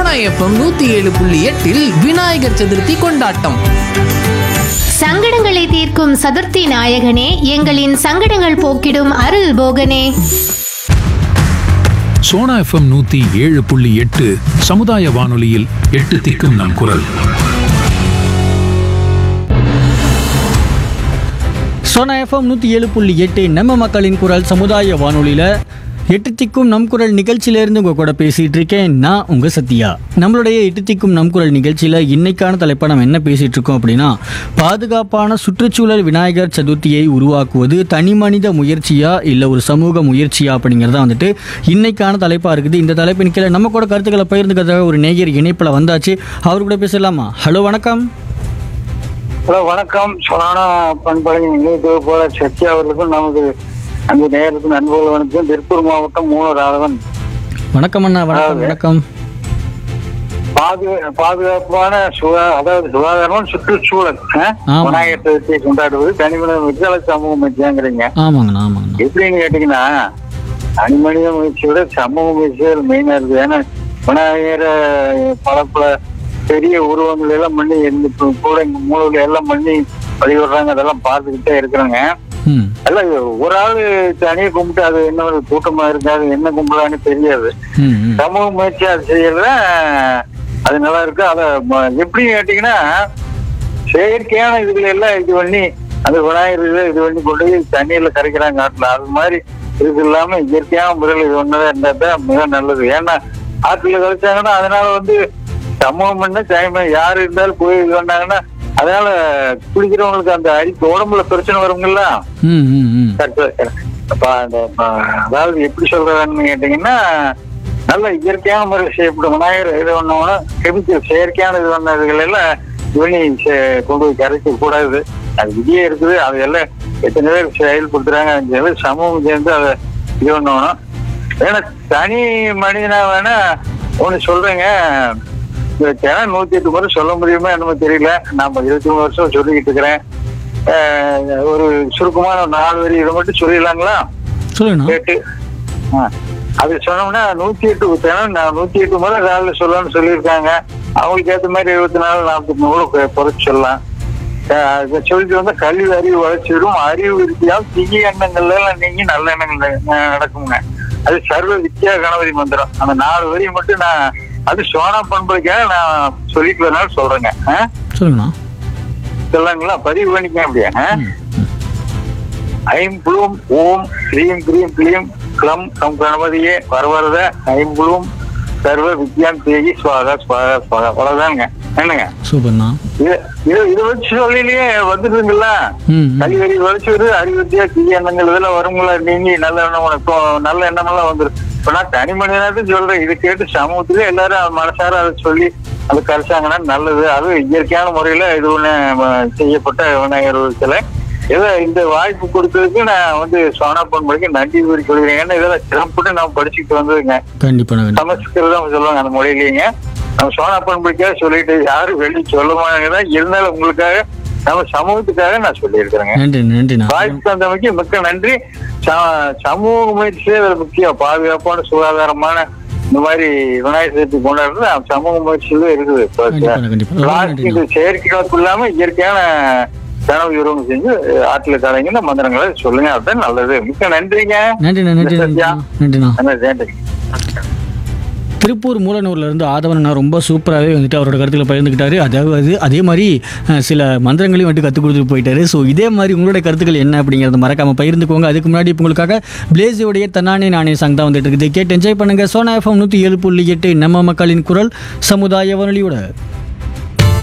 Sona FM நூத்தி ஏழு புள்ளி எட்டில் விநாயகர் சதுர்த்தி கொண்டாட்டம் சங்கடங்களை தீர்க்கும் சதுர்த்தி நாயகனே எங்களின் சங்கடங்கள் போக்கிடும் அருள் போகனே சோனா எஃப்எம் நூத்தி ஏழு புள்ளி எட்டு சமுதாய வானொலியில் எட்டு திக்கும் நம் குரல் சோனா எஃப்எம் நூற்றி ஏழு புள்ளி எட்டு நம்ம மக்களின் குரல் சமுதாய வானொலியில் எட்டு திக்கும் நம் குரல் நிகழ்ச்சியிலேருந்து உங்கள் கூட பேசிகிட்டு இருக்கேன் நான் உங்கள் சத்யா நம்மளுடைய எட்டு திக்கும் நம் குரல் நிகழ்ச்சியில் இன்னைக்கான தலைப்பை நம்ம என்ன பேசிகிட்டு இருக்கோம் அப்படின்னா பாதுகாப்பான சுற்றுச்சூழல் விநாயகர் சதுர்த்தியை உருவாக்குவது தனி மனித முயற்சியா இல்லை ஒரு சமூக முயற்சியா அப்படிங்கிறத வந்துட்டு இன்னைக்கான தலைப்பாக இருக்குது இந்த தலைப்பின் கீழே நம்ம கூட கருத்துக்களை பகிர்ந்துக்கிறதுக்காக ஒரு நேயர் இணைப்பில் வந்தாச்சு அவர் கூட பேசலாமா ஹலோ வணக்கம் ஹலோ வணக்கம் சொலானா பண்பலை நினைவு போல சத்யா அவர்களுக்கும் நமது அந்த நேரத்துக்கு நண்பர்கள் வணக்கம் திருப்பூர் மாவட்டம் மூணு ராதவன் வணக்கம் அண்ணா வணக்கம் வணக்கம் பாது பாதுகாப்பான சுகா அதாவது சுகாதாரமான சுற்றுச்சூழல் ஆ? ஆமா. விநாயகர் சதுர்த்தியை கொண்டாடுவது தனிமனித விடுதலை சமூக முயற்சியாங்கிறீங்க ஆமாங்கண்ணா ஆமாங்கண்ணா எப்படின்னு கேட்டீங்கன்னா தனிமனித முயற்சியோட சமூக முயற்சிகள் மெயினா இருக்கு ஏன்னா விநாயகரை பல பல பெரிய உருவங்கள் எல்லாம் பண்ணி இந்த இப்போ கூட எங்க மூலையில எல்லாம் பண்ணி வழிபடுறாங்க அதெல்லாம் பார்த்துக்கிட்டே இருக்கிறாங்க ம் அல்ல ஒரு ஆளு தனியா கும்பிட்டு அது என்ன ஒரு கூட்டமா இருக்காது என்ன கும்பலான்னு தெரியாது ம் ம் சமூக முயற்சி அது செய்யறத அது நல்லா இருக்கு அத ம- எப்படி கேட்டீங்கன்னா செயற்கையான இதுல எல்லாம் இது பண்ணி அந்த விநாயகர் இதை இது பண்ணி கொண்டு போய் தண்ணியில கரைக்கிறாங்க ஆற்றுல அது மாதிரி இது இல்லாம இயற்கையான முறையில் இது ஒண்ணுதான் இருந்தா தான் மிக நல்லது ஏன்னா ஆற்றுல கரைச்சாங்கன்னா அதனால வந்து சமூகம் பண்ண டைம் யாரு இருந்தாலும் போய் இது பண்ணாங்கன்னா அதனால குளிக்கிறவங்களுக்கு அந்த அரிப்பு உடம்புல பிரச்சனை வருங்களா ம் ம் ம் correct, correct. அப்ப அந்த ப- அதாவது எப்படி சொல்றதுன்னு கேட்டீங்கன்னா நல்ல இயற்கையான முறையில் செய்யப்படும் விநாயகர் இது ஒண்ணு கெமிக்கல் செயற்கையான இது பண்ணதுகள் எல்லாம் இவனி கொண்டு போய் கரைக்க கூடாது அது விதியே இருக்குது அது எல்லாம் எத்தனை பேர் செயல்படுத்துறாங்க அது எல்லாம் சமூகம் சேர்ந்து அதை இது பண்ணணும் வேணா தனி மனிதனா வேணா ஒண்ணு சொல்றேங்க இந்த தினம் நூத்தி எட்டு முறை சொல்ல முடியுமா என்னமோ தெரியல நாம இருபத்தி மூணு வருஷம் சொல்லிக்கிட்டு இருக்கிறேன் அஹ் ஒரு சுருக்கமான ஒரு நாலு வரி இதை மட்டும் சொல்லிடலாங்களா சொல்லுங்கண்ணா கேட்டு ஆ. அது சொன்னோம்னா நூத்தி எட்டு தினம் நான் நூத்தி எட்டு முறை காலைல சொல்லணும்னு சொல்லியிருக்காங்க அவங்களுக்கு ஏத்த மாதிரி இருபத்தி நாலு நாற்பத்தி மூணு குறைச்சு சொல்லலாம் அஹ் இதை சொல்லிட்டு வந்தா கல்வி அறிவு வளர்ச்சிடும் அறிவு விருத்தியால் தீய எண்ணங்கள்ல எல்லாம் நீங்கி நல்ல எண்ணங்கள் ந- நடக்குங்க அது சர்வ வித்யா கணபதி மந்திரம் அந்த நாலு வரி மட்டும் நான் அது சோனா பண்புக்காக நான் சொல்லிட்டு வரனால சொல்றேங்க ஆ? சொல்லுங்கண்ணா சொல்லுங்களா பதிவு பண்ணிக்க அப்படியா ஆ? ஐம்புளும் ஓம் ஸ்ரீம் கிரீம் கிளீம் க்ளம் கம் கணபதியே வரவரத ஐம்புளும் சர்வ வித்யாம் தேகி சுவாகா சுவாகா சுவாகா அவ்வளவுதாங்க என்னங்க சூப்பர்ண்ணா இது இது இதை வச்சு சொல்லிலேயே வந்துருதுங்களா ம் ம். கல்வி வலிச்சு வருது அறிவுத்தியா தீய எண்ணங்கள் இதெல்லாம் வருங்களா நீங்க நல்ல எண்ணம் இப்போ நல்ல எண்ணமெல்லாம் வந்துரும் இப்ப நான் தனி மனிதனாக சொல்றேன் இது கேட்டு சமூகத்திலே எல்லாரும் அது மனசார அதை சொல்லி அது கரைச்சாங்கன்னா நல்லது அது இயற்கையான முறையில இது ஒண்ணு ம- செய்யப்பட்ட விநாயகர் சிலை ஏதோ இந்த வாய்ப்பு கொடுத்ததுக்கு நான் வந்து சோனா பொன்முடிக்கு நன்றி கூறி கொள்கிறேன் ஏன்னா இதெல்லாம் சிறப்புட்டு நான் படிச்சுட்டு வந்ததுங்க கண்டிப்பாண்ணா கண்டிப்பா சமஸ்கிருதம் சொல்லுவாங்க அந்த மொழியிலேங்க நம்ம சோனா பண்புக்காக சொல்லிட்டு யாரும் வெளியே சொல்ல மாட்டாங்க இருந்தாலும் உங்களுக்காக நம்ம சமூகத்துக்காக நான் சொல்லியிருக்கிறேங்க நன்றி நன்றிண்ணா வாய்ப்பு தந்தமைக்கு மிக்க நன்றி ச- சமூக முயற்சியே இதுல முக்கியம் பாதுகாப்பான சுகாதாரமான இந்த மாதிரி விநாயகர் சதுர்த்தி கொண்டாடுறது நம்ம சமூக முயற்சியில இருக்குது இப்ப கண்டிப்பா, கண்டிப்பா. ரொம்ப பிளாஸ்டிக் நன்றிண்ணா. செயற்கை காப்பு இல்லாம இயற்கையான கனவு உருவம் செஞ்சு ஆற்றுல கலைங்கன்னு மந்திரங்களை சொல்லுங்க அதுதான் நல்லது மிக்க நன்றிங்க நன்றிண்ணா நன்றி சத்யா. நன்றிண்ணா நன்றிண்ணா நன்றி திருப்பூர் மூலனூர்ல இருந்து ஆதவன் ரொம்ப சூப்பராகவே வந்துட்டு அவரோட கருத்துக்களை பகிர்ந்துக்கிட்டாரு அதாவது அதே மாதிரி அஹ், சில மந்திரங்களையும் வந்துட்டு கற்றுக் கொடுத்துட்டு போயிட்டாரு ஸோ இதே மாதிரி உங்களுடைய கருத்துக்கள் என்ன அப்படிங்கிறத மறக்காம பகிர்ந்துக்கோங்க அதுக்கு முன்னாடி இப்போ உங்களுக்காக பிளேஸோடைய தன்னானே நானே சாங் தான் வந்துட்டு இருக்குது கேட்டு என்ஜாய் பண்ணுங்க சோனா எஃப்எம் நூற்றி ஏழு புள்ளி எட்டு நம்ம மக்களின் குரல் சமுதாய வானொலியோட